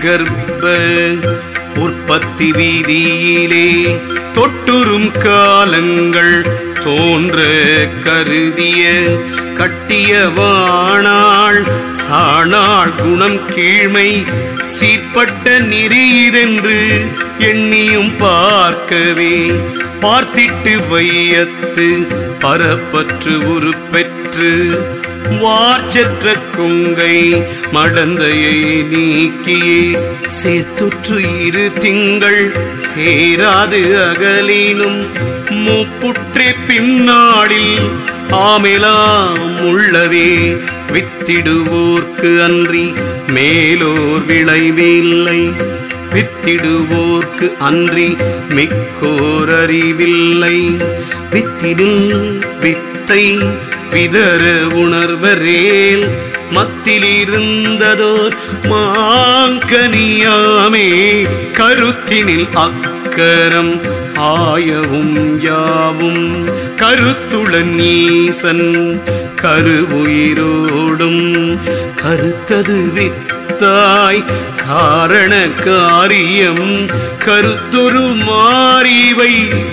கர்ப்ப உற்பத்தி வீதியிலே தொட்டுறும் காலங்கள் தோன்ற கருதிய கட்டிய வாணாள் சாணாள் குணம் கீழ்மை சீர்பட்ட நெறியதென்று எண்ணியும் பார்க்கவே பார்த்திட்டு வையத்து பரப்பற்று உருப்பெற்று வார்ச்சற்ற கொங்கை மடந்தையை நீக்கியே சேர்த்துற்று இரு திங்கள் சேராது அகலினும் மூப்புற்றே பின்னாளில் ஆமெலாம் உள்ளவே வித்திடுவோர்க்கு அன்றி மேலோர் விளைவில்லை வித்திடுவோர்க்கு அன்றி மிக்கோர் அறிவில்லை வித்திடில் வித்தை விதற உணர்வரேல் மத்திலிருந்ததோர் மாங்கனியாமே கருத்தினில் அக்கரம் ஆயவும் யாவும் கருத்துள நீசன் கருவுயிரோடும் கருத்தது வித்தாய் காரண காரியம் கருத்தொரு மாறிவை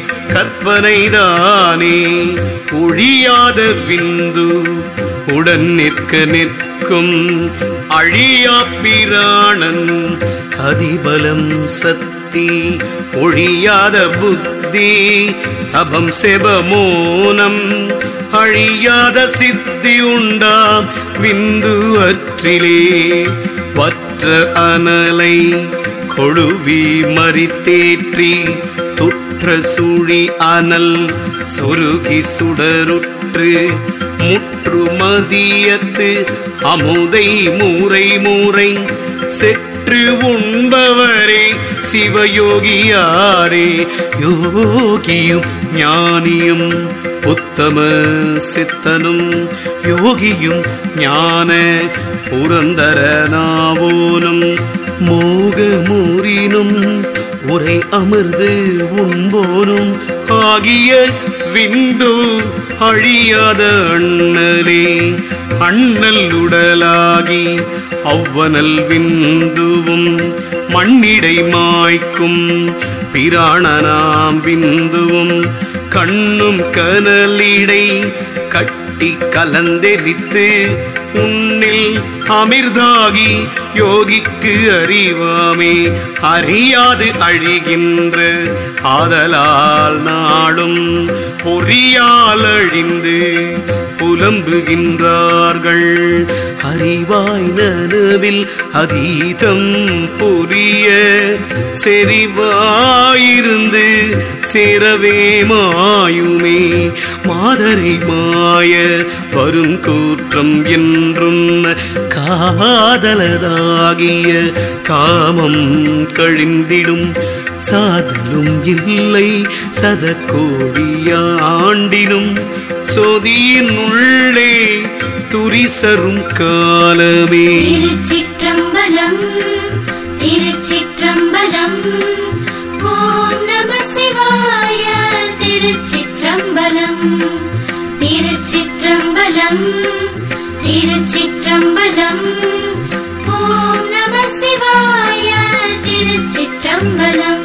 கற்பனைதானே ஒழியாத விந்து உடன் நிற்க நிற்கும் அழியா பிராணன் அதிபலம் சக்தி ஒழியாத புத்தி தபம் செபமோனம் அழியாத சித்தி உண்டாம் விந்து அற்றிலே வற்ற அனலை கொழுவி மறித்தேற்றி துற்ற சுழி அனல் சொருகி சுடருற்று முற்று மதியத்து அமுதை மூரை மூரை செற்று உண்பவரே சிவயோகியாரே யோகியும் ஞானியும் உத்தம சித்தனும் யோகியும் ஞான புரந்தரனாவோனும் மோகமூரினும் உரை அமர்ந்து உண்போனும் ஆகிய விந்து அழியாத அண்ணலே அண்ணல் உடலாகி அவ்வனல் விந்துவும் மண்ணிடை மாய்க்கும் பிராணனாம் விந்துவும் கண்ணும் கனலிடை கட்டி கலந்தெரித்து உன்னில் அமிர்தாகி யோகிக்கு அறிவாமே அறியாது அழிகின்ற ஆதலால் நாடும் பொறியால் அழிந்து புலம்புகின்றார்கள் அறிவாய் நனவில் அதீதம் புரிய செறிவாயிருந்து சேரவே மாயுமே மாதரை மாய வரும் கூற்றம் என்றும் காதலதாகிய காமம் கழிந்திடும் சாதலும் இல்லை சதக்கோடியாண்டினும் சோதியின் உள்ளே துரிசரும் காலமே திருச்சிற்றம்பலம் திருச்சிற்றம்பலம் ஓம் நம சிவாய திருச்சிற்றம்பலம் திருச்சிற்றம்பலம் திருச்சிற்றம்பலம் ஓம் நம சிவாய திருச்சிற்றம்பலம்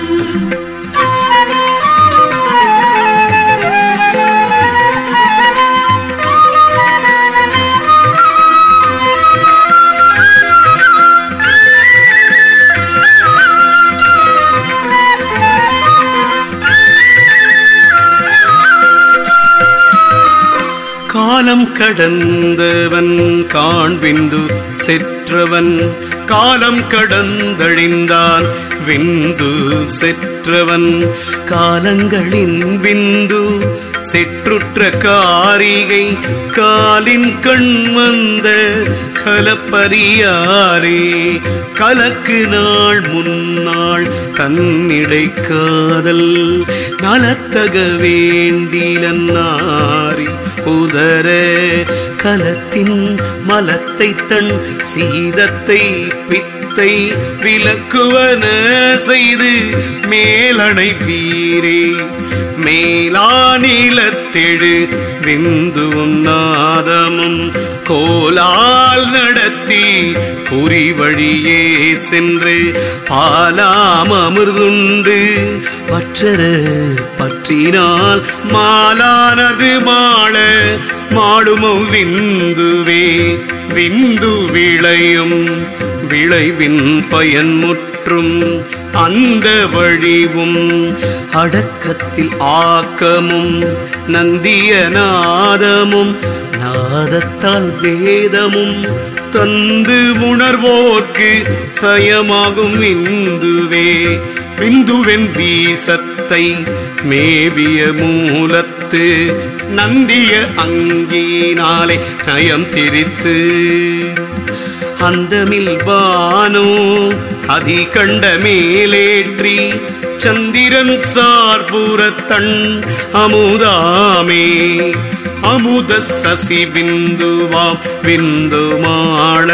காலம் கடந்தவன் காண்பிந்து செற்றவன் காலம் கடந்தழிந்தான் விந்து செற்றவன் காலங்களின் விந்து செற்றுற்ற காரிகை காலின் கண் வந்த கலப்பரியாரே கலக்கு நாள் முன்னாள் தன்னிடை காதல் நலத்தக வேண்டிலன்னாரி உதர கலத்தின் மலத்தை தன் சீதத்தை பித்தை விலக்குவன செய்து மேலணை வீரே மேலானிலத்தெழு விந்துவும் நாதமும் கோலால் நடத்தி குறி வழியே சென்று பாலாம் அமிர்துண்டு பற்றர பற்றினால் மாலானது மாள மாடுமோ விந்துவே விந்து விளையும் விளைவின் பயன் முற்றும் அந்த வழிவும் அடக்கத்தில் ஆக்கமும் நந்திய நாதமும் நாதத்தால் வேதமும் தந்து உணர்வோர்க்கு சயமாகும் விந்துவே விந்துவென் வீசத்தை மேவிய மூலத்து நந்திய அங்கினாலே நயம் திரித்து அந்தமில் வானோ அதி கண்ட மேலேற்றி சந்திரன் சார்புறத்தன் அமுதாமே அமுத சசி விந்துவாம் விந்து மாள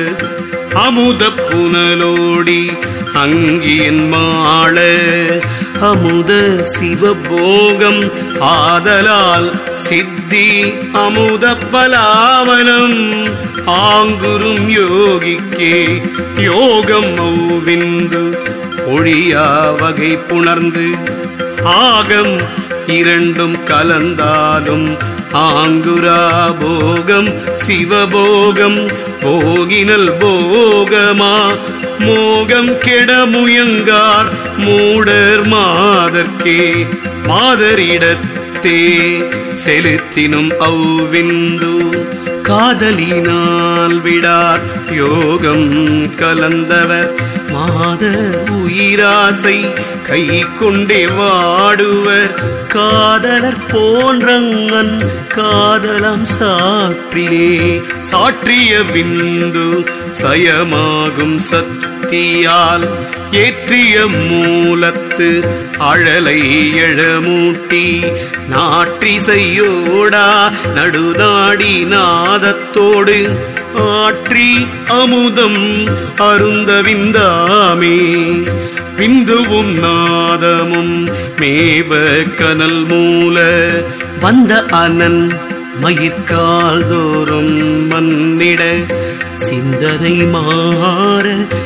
அமுத புனலோடி அங்கியன் மாள அமுத சிவபோகம் ஆதலால் சித்தி அமுத பலாவனம் ஆங்குரும் யோகிக்கே யோகம் ஔவிந்து ஒழியா வகை புணர்ந்து ஆகம் இரண்டும் கலந்தாலும் ஆங்குரா போகம் சிவபோகம் போகினல் போகமா மோகம் கெட முயங்கார் மூடர் மாதர்க்கே மாதரிடத்தே செலுத்தினும் ஔவிந்து காதலினால் விடார் யோகம் கலந்தவர் மாதர் உயிராசை கை கொண்டே வாடுவர் காதலர் போன்றங்கன் காதலாம் சாற்றிலே சாற்றிய விந்து சயமாகும் சக்தியால் ஏற்றிய மூலத்து அழலை எழமூட்டி நாற்றிசையோடா நடுநாடி நாதத்தோடு ஆற்றி அமுதம் அருந்தவிந்தாமே விந்துவும் நாதமும் மேவ கனல் மூல வந்த அனன் மயிர்கால் தோறும் மன்னிட சிந்தனை மாற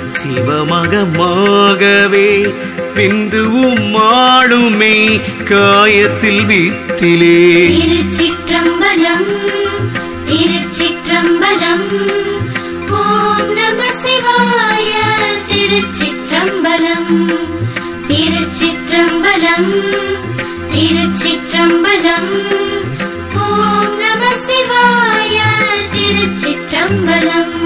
சிவமகமாகவே விந்துவும் மாடுமே காயத்தில் வித்திலே திருச்சிற்றம்பலம் திருச்சிற்றம்பலம் ஓம் நம சிவாய திருச்சிற்றம்பலம் திருச்சிற்றம்பலம் திருச்சிற்றம்பலம் ஓம் நம சிவாய திருச்சிற்றம்பலம்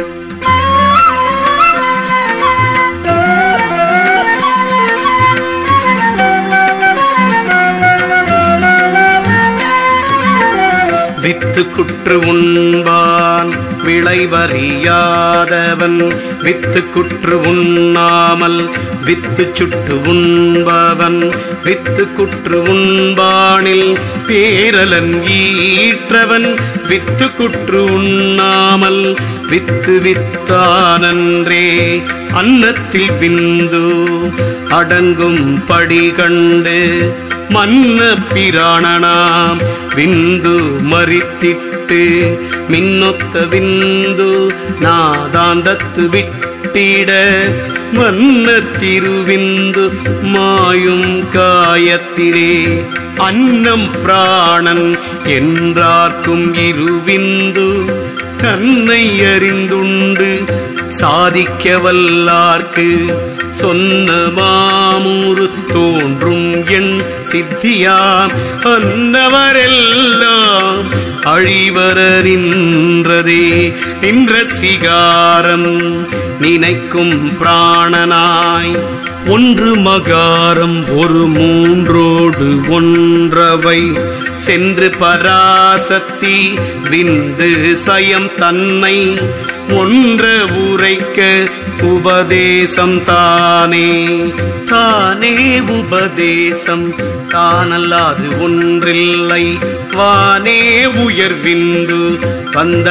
வித்து குற்று உண்பான் விளைவறியாதவன் வித்து குற்று உண்ணாமல் வித்து சுட்டு உண்பவன் வித்து குற்று உண்பானில் பேரலன் ஈற்றவன் வித்து குற்று உண்ணாமல் வித்து வித்தானன்றே அன்னத்தில் விந்து அடங்கும் படி கண்டு மன்ன பிராணனாம் விந்து மறித்திட்டு மின்னொத்த விந்து நாதாந்தத்து விட்டிட மன்ன திருவிந்து மாயும் காயத்திலே அன்னம் பிராணன் என்றார்க்கும் இருவிந்து தன்னை அறிந்துண்டு சாதிக்க வல்லார்க்கு சொன்ன மாமூறு தோன்றும் என் சித்தியாம் அன்னவரெல்லாம் அழிவரறின்றதே நின்ற சிகாரம் நினைக்கும் பிராணனாய் ஒன்று மகாரம் ஒரு மூன்றோடு ஒன்றவை சென்று பராசக்தி விந்து சயம் தன்னை ஒன்ற உரைக்க உபதேசம் தானே தானே உபதேசம் தானல்லாது ஒன்றில்லை வானே உயர்விந்து வந்த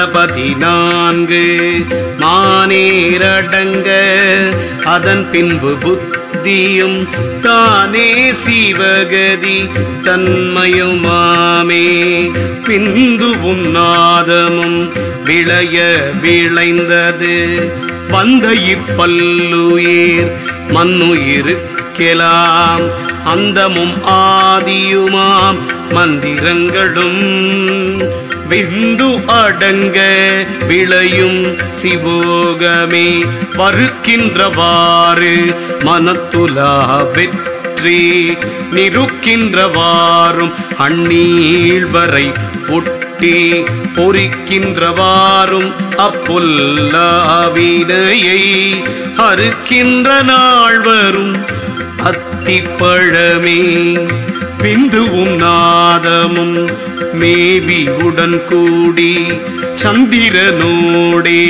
பதினான்கு மானேரடங்க அதன் பின்பு புத்த புத்தியும் தானே சிவகதி தன்மயுமாமே பிந்து உன்னாதமும் விளைய விளைந்தது வந்த இப்பல்லுயிர் மண்ணுயிருக்கலாம் அந்தமும் ஆதியுமாம் மந்திரங்களும் விந்து அடங்க விளையும் சிவோகமே வருக்கின்றவாறு மனத்துலா வெற்றி நிருக்கின்றவாறும் அந்நீழ்வரை ஒட்டி பொறிக்கின்றவாறும் அப்புல்லாவினையை அறுக்கின்ற நாள் வரும் அத்திப்பழமே பிந்துவும் நாதமும் மேவி உடன் கூடி சந்திரனோடே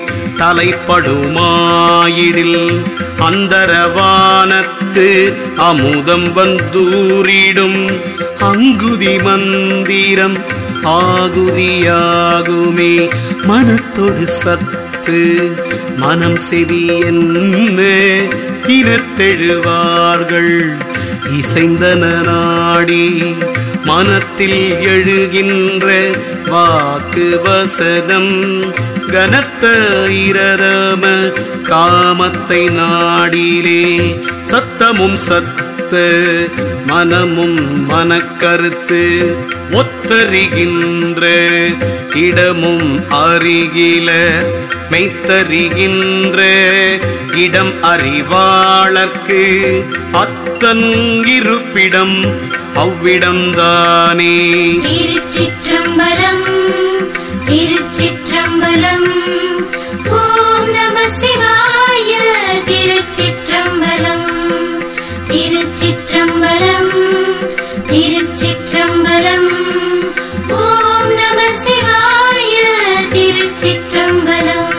தலைப்படுமாயிடில் அந்தரவானத்து அமுதம் வந்தூரிடும் அங்குதி மந்திரம் ஆகுதியாகுமே மனத்தொடு சத்து மனம் செவி என்ன இனத்தெழுவார்கள் இசைந்தன நாடி மனத்தில் எழுகின்ற வாக்கு வசதம் கனத்த இரரம காமத்தை நாடிலே சத்தமும் சத்த மனமும் மனக்கருத்து ஒத்தறிகின்ற இடமும் அருகில மெய்த்தறிகின்ற இடம் அறிவாளர்க்கு அத்தன் இருப்பிடம் அவ்விடம்தானே திருச்சிற்றம்பலம் திருச்சிற்றம்பலம் ஓம் நம சிவாய திருச்சிற்றம்பலம் திருச்சிற்றம்பலம் திருச்சிற்றம்பலம் ஓம் நம சிவாய திருச்சிற்றம்பலம்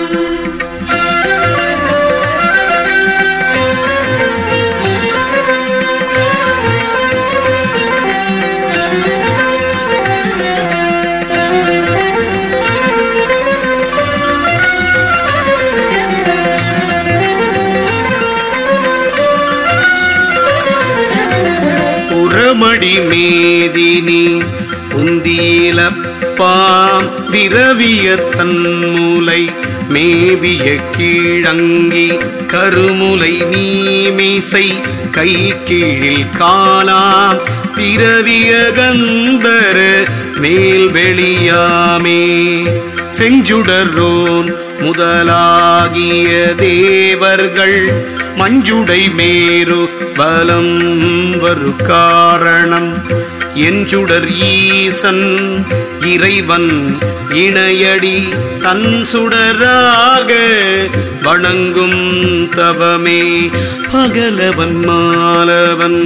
புறமடி மேதினி புந்தியிலப்பாம் விரவிய தன்மூலை மேவிய கீழங்கி கருமுலை நீமிசை கை கீழில் காலாம் பிறவிய கந்தர மேல் வெளியாமே செஞ்சுடரோன் முதலாகிய தேவர்கள் மஞ்சுடை மேரு பலம் வரு காரணம் எஞ்சுடர் ஈசன் இறைவன் இணையடி தன் சுடராக வணங்கும் தவமே பகலவன் மாலவன்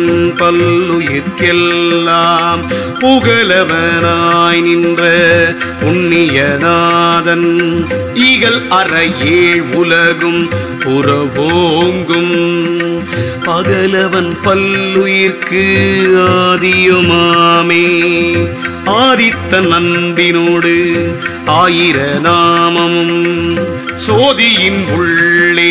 பல்லுயிர்க்கெல்லாம் புகழவனாய் நின்ற புண்ணியநாதன் ஈகல் அற ஏழ் உலகும் புறவோங்கும் பகலவன் பல்லுயிர்க்கு ஆதியுமாமே ஆதித்த நண்பினோடு ஆயிர நாமமும் சோதியின் உள்ளே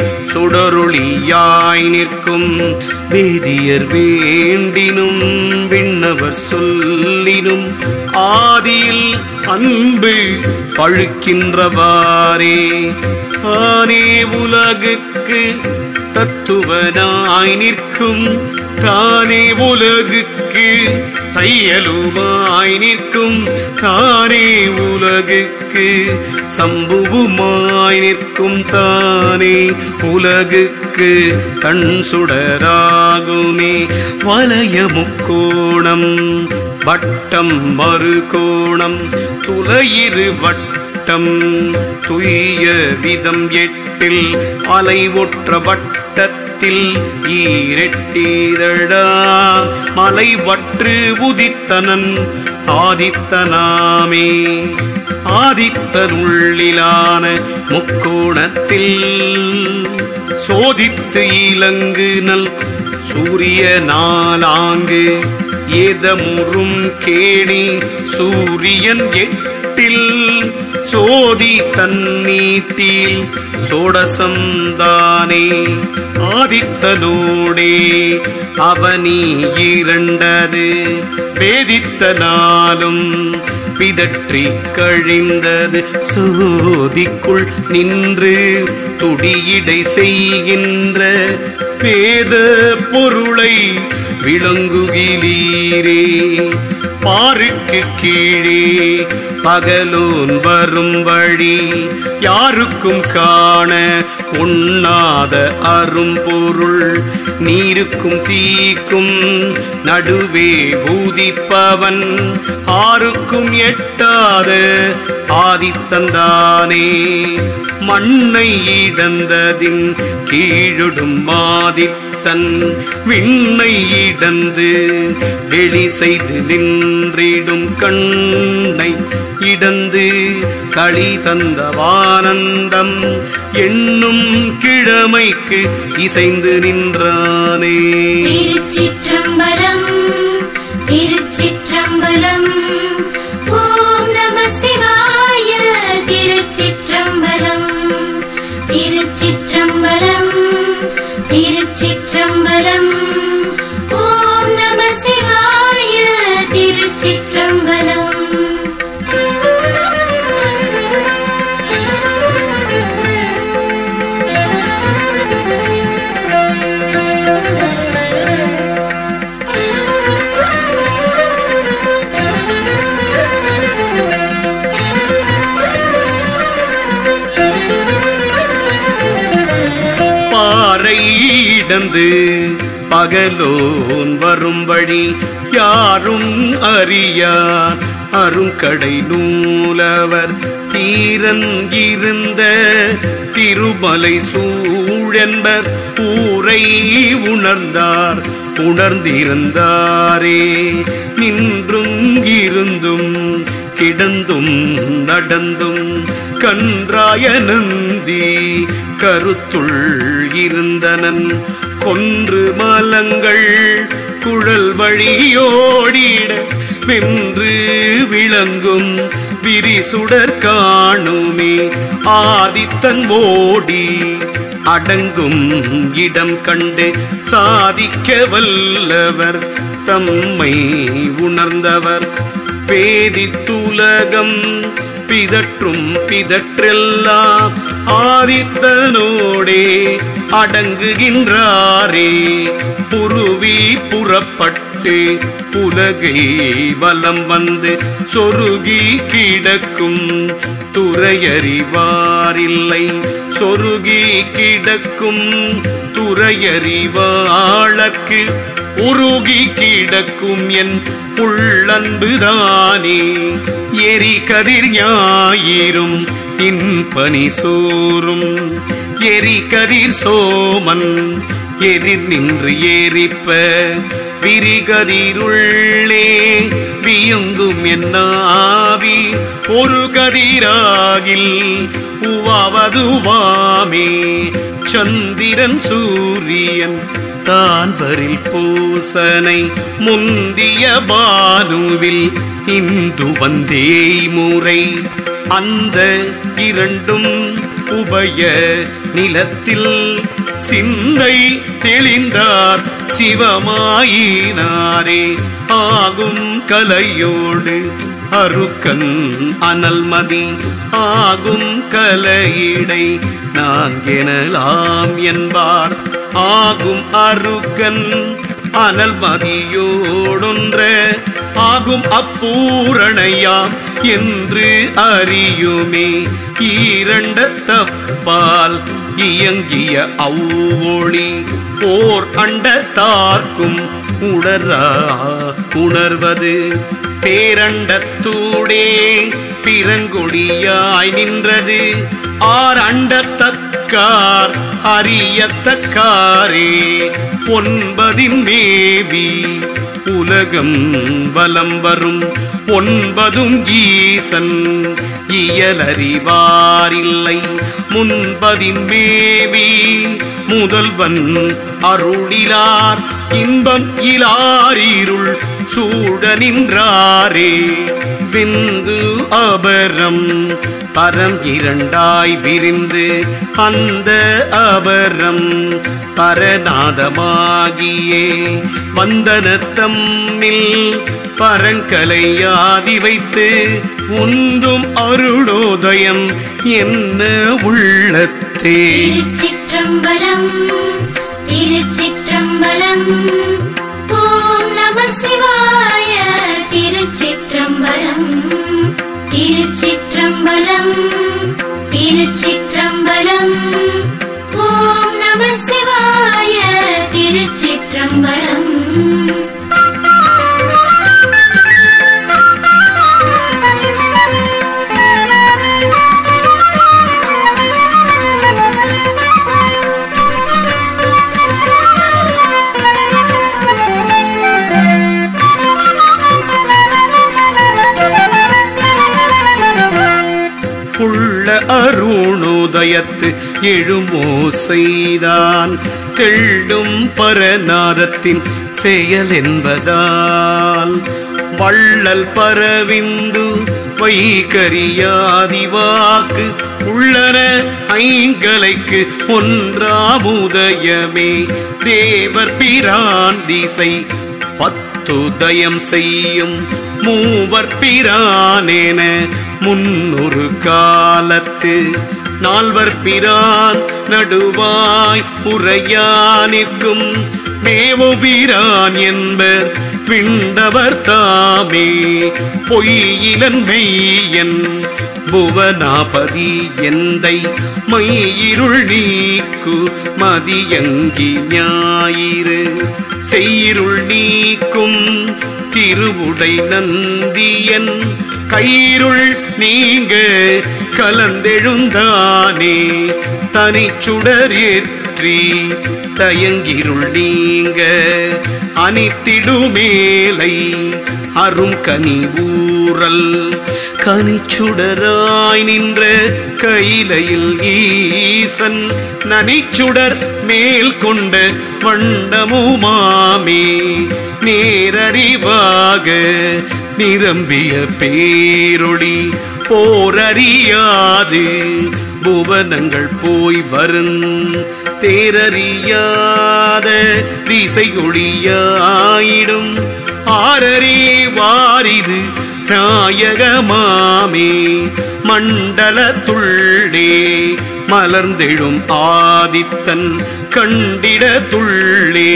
சுடரொளியாய் நிற்கும் வேதியர் வேண்டினும் விண்ணவர் சொல்லினும் ஆதியில் அன்பு பழுக்கின்றவாறே தானே உலகுக்கு தத்துவனாய் நிற்கும் தானே உலகுக்கு தையலுமாய் நிற்கும் தானே உலகுக்கு சம்புவுமாய் நிற்கும் தானே உலகுக்கு கண் சுடராகுமே வலய முக்கோணம் வட்டம் மறுகோணம் துளையிரு வட்டம் துய்ய விதம் எட்டில் அலை ஒற்ற வட்டத்தில் ஈரெட்டீரடா மலை வற்று உதித்தனன் ஆதித்தனாமே ஆதித்தனுள்ளிலான முக்கோணத்தில் சோதித்து இலங்கு நல் சூரிய நாளாங்கு ஏதமுறும் கேணி சூரியன் எட்டில் சோதி தன்னீட்டில் சோடசந்தானே ஆதித்தனோடே அவனி இரண்டது வேதித்த நாளும் பிதற்றி கழிந்தது சோதிக்குள் நின்று துடியிடை செய்கின்ற வேத பொருளை விளங்குகிலீரே பாருக்கு கீழே பகலோன் வரும் வழி யாருக்கும் காண உண்ணாத அரும்பொருள் நீருக்கும் தீக்கும் நடுவே பூதிப்பவன் ஆருக்கும் எட்டாத ஆதித்தந்தானே மண்ணை இடந்ததின் கீழுடும் மாதித்தன் விண்ணை இடந்து வெளி செய்து நின்றிடும் கண்ணை இடந்து களி தந்தவானந்தம் என்னும் கிழமைக்கு இசைந்து நின்றானே திருச்சிற்றம்பலம் திருச்சிற்றம்பலம் ஓம் நம சிவாய திருச்சிற்றம்பலம் திருச்சிற்றம்பலம் திருச்சிற்றம்பலம் ஓம் நம சிவாய திருச்சிற்றம்பலம் பாறை இடந்து பகலோன் வரும் வழி யாரும் அறியார் அருங்கடை நூலவர் தீரன் இருந்த திருமலை சூழென்பர் ஊரை உணர்ந்தார் உணர்ந்திருந்தாரே நின்றும் இருந்தும் கிடந்தும் நடந்தும் கன்றாய நந்தி கருத்துள் இருந்தனன் கொன்று மலங்கள் குழல் வழியோடிட வென்று விளங்கும் விரிசுடர் காணுமே ஆதித்தன் ஓடி அடங்கும் இடம் கண்டு சாதிக்க வல்லவர் தம்மை உணர்ந்தவர் பேதித்துலகம் பிதற்றும் பிதற்றெல்லாம் ஆதித்தனோடே அடங்குகின்றாரே புருவி புறப்பட்டு உலகை வலம் வந்து சொருகி கிடக்கும் துறையறிவாரில்லை சொருகி கிடக்கும் துறையறிவாளக்கு உருகி கிடக்கும் என் உள்ளன்புதானே எரி கதிர் ஞாயிரும் இன்பனி சோறும் எரி கதிர் சோமன் எதிர் நின்று ஏறிப்ப விரிகதிருள்ளே வியுங்கும் என்னாவி ஒரு கதிராகில் உவாவதுவாமே சந்திரன் சூரியன் தான்வரில் பூசனை முந்திய பானுவில் இந்து வந்தே முறை அந்த இரண்டும் உபய நிலத்தில் சிந்தை தெளிந்தார் சிவமாயினாரே ஆகும் கலையோடு அருக்கன் அனல்மதி ஆகும் கலையிடை நான்கெனலாம் என்பார் ஆகும் அருக்கன் அனல் மதியோடொன்ற ஆகும் அப்பூரணையாம் என்று அறியுமே ஈரண்ட தப்பால் இயங்கிய அவ்வொளி ஓர் அண்டத்தார்க்கும் உணரா உணர்வது பேரண்டத்தூடே பிறங்கொடியாய் நின்றது ஆர் அண்டத்தக்கார் அறியத்தக்காரே ஒன்பதின் மேவி உலகம் வலம் வரும் ஒன்பதும் ஈசன் இயலறிவாரில்லை முன்பதின் மேவி முதல்வன் அருளிலார் இன்பம் இலாரிருள் சூழ நின்றாரே விந்து அபரம் பரம் இரண்டாய் விரிந்து அந்த அபரம் பரநாதமாகியே வந்தனத்தம்மில் பரங்கலையாதி வைத்து உந்தும் அருளோதயம் என்ன உள்ளத்தே திருச்சிற்றம்பலம் திருச்சிற்றம்பலம் ஓம் நம சிவாய திருச்சிற்றம்பலம் திருச்சிற்றம்பலம் திருச்சிற்றம்பலம் ஓம் நம சிவாய திருச்சிற்றம்பலம் உள்ள அருணோதயத்து எழுமோ செய்தான் தெள்ளும் பரநாதத்தின் செயல் என்பதால் வள்ளல் பரவிந்து வைகரியாதிவாக்கு உள்ளன ஐங்கலைக்கு ஒன்றாமுதயமே தேவர் பிரான் திசை பத்துதயம் செய்யும் மூவர் பிரானேன முன்னொரு காலத்து நால்வர் பிரான் நடுவாய் உரையானிற்கும் மேவுபிரான் என்பர் பிண்டவர் தாமே பொய்யிலன் மெய்யன் புவனாபதி எந்தை மையிருள் நீக்கு மதியங்கி ஞாயிறு செய்யிருள் நீக்கும் திருவுடை நந்தியன் கயிறுள் நீங்க கலந்தெழுந்தானே தனிச்சுடர் ஏற்றி தயங்கிருள் நீங்க அனித்திடுமேலை அரும் கனி ஊரல் கனிச்சுடராய் நின்ற கைலையில் ஈசன் நனிச்சுடர் மேல் கொண்ட வண்டமுமாமே நேரறிவாக நிரம்பிய பேரொளி போரறியாது புவனங்கள் போய் வரும் தேரறியாத திசை ஒளியாயிடும் ஆரறிவாரிது நாயகமாமே மண்டலத்துள்ளே மலர்ந்தெழும் ஆதித்தன் கண்டிடத்துள்ளே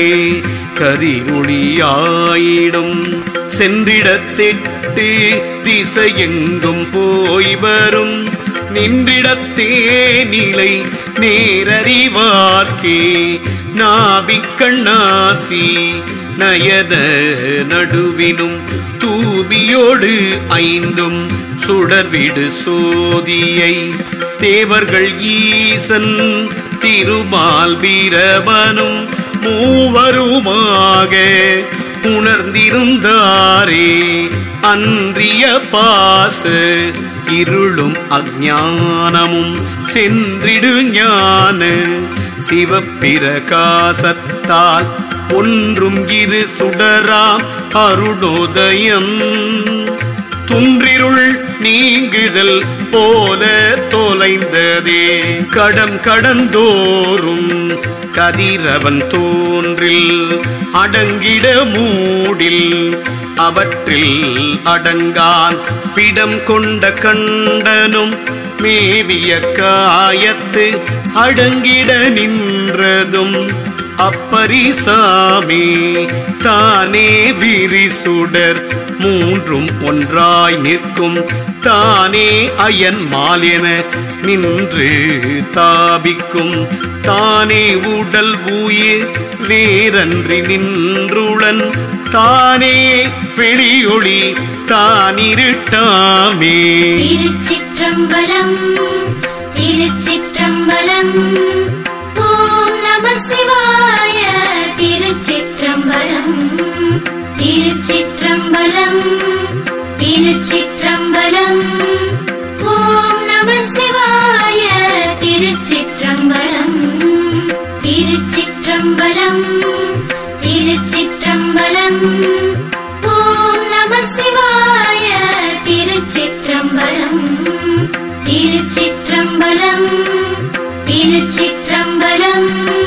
கதிரொளியாயிடும் சென்றிடத்தெட்டு திசையெங்கும் போய் வரும் நின்றிடத்தே நிலை நேரறிவார்க்கே நாபிக்கண்ணாசி நயத நடுவினும் தூபியோடு ஐந்தும் சுடர்விடு சோதியை தேவர்கள் ஈசன் திருமால் வீரவனும் மூவருமாக உணர்ந்திருந்தாரே அன்றிய பாச இருளும் அஞ்ஞானமும் சென்றிடு ஞான சிவப்பிரகாசத்தால் ஒன்றும் இரு சுடராம் அருணோதயம் துன்றிருள் நீங்குதல் போல தொலைந்ததே கடம் கடந்தோறும் கதிரவன் தோன்றில் அடங்கிட மூடில் அவற்றில் அடங்கான் பிடம் கொண்ட கண்டனும் மேவிய காயத்து அடங்கிட நின்றதும் அப்பரிசாமி தானே விரிசுடர் மூன்றும் ஒன்றாய் நிற்கும் தானே அயன் மாலென நின்று தாபிக்கும் தானே உடல் உயிர் வேறன்றி நின்றுளன் தானே வெளியொளி தானிருட்டாமே திருச்சிற்றம்பலம் திருச்சிற்றம்பலம் ஓம் நம சிவாய திரு திருச்சிற்றம்பலம் திருச்சிற்றம்பலம் ஓம் நம சிவாய திருச்சிற்றம்பலம் திருச்சிற்றம்பலம் திருச்சிற்றம்பலம் ஓம் நம சிவாய திருச்சிற்றம்பலம் திருச்சிற்றம்பலம் திருச்சிற்றம்பலம்